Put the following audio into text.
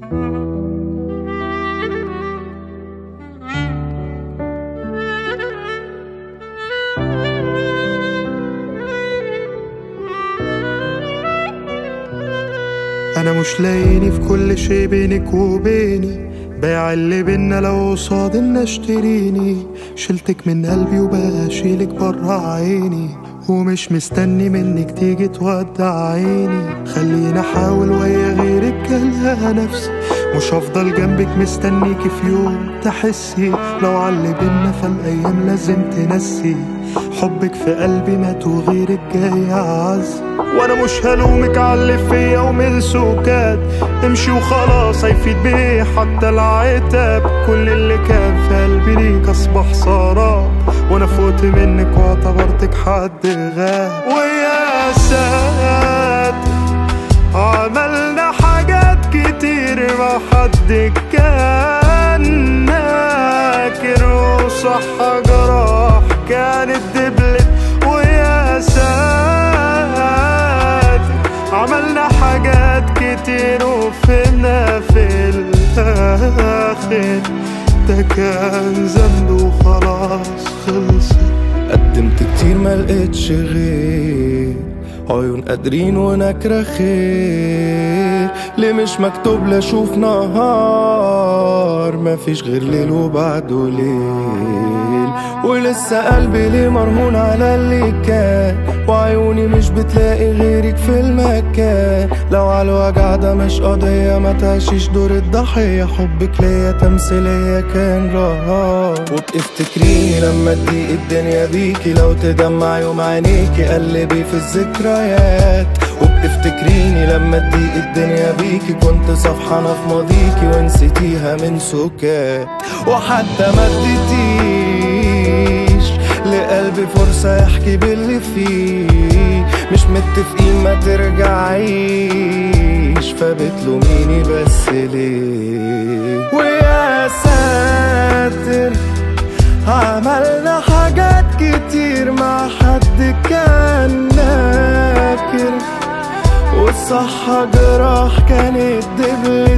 انا مش لاقيني في كل شي بينك وبيني بايع اللي بينا لو قصاد ان اشتريني شلتك من قلبي وبقى اشيلك برا عيني ومش مستني منك تيجي تودع عيني خليني احاول ويا غيرك كلها نفسي مش هفضل جنبك مستنيكي في يوم تحسي لو علي بينا فالايام لازم تنسي حبك في قلبي مات وغيرك جاي اعز وانا مش هلومك على فيا ومن سكات امشي وخلاص هيفيد بيه حتى العتاب كل اللي كان في قلبي ليك اصبح سراب وانا فوت منك واعتبرتك حد غاب ويا ساتر عملنا حاجات كتير ما حد كان ناكر وصح جراح كانت دبلت ويا ساتر عملنا حاجات كتير وفينا في الآخر ده كان ذنب وخلاص خلصت قدمت كتير ما لقيتش غير عيون قادرين ونكرة خير ليه مش مكتوب لاشوف نهار مفيش غير ليل وبعده ليل ولسه قلبي ليه مرهون على اللي كان وعيوني مش بتلاقي غيرك في المكان لو على الوجع ده مش قضية ما تعيشيش دور الضحية حبك ليا تمثيلية كان رهاب وابقي افتكريني لما تضيق الدنيا بيكي لو تدمع يوم عينيكي قلبي في الذكريات وابقي افتكريني لما تضيق الدنيا بيكي كنت صفحانة في ماضيكي ونسيتيها من سكات وحتى ما اديتيش لقلبي فرصة يحكي باللي فيه مش متفقين ما ترجعيش فبتلوميني بس ليه ويا ساتر عملنا حاجات كتير مع حد كان ناكر والصح جراح كانت دبل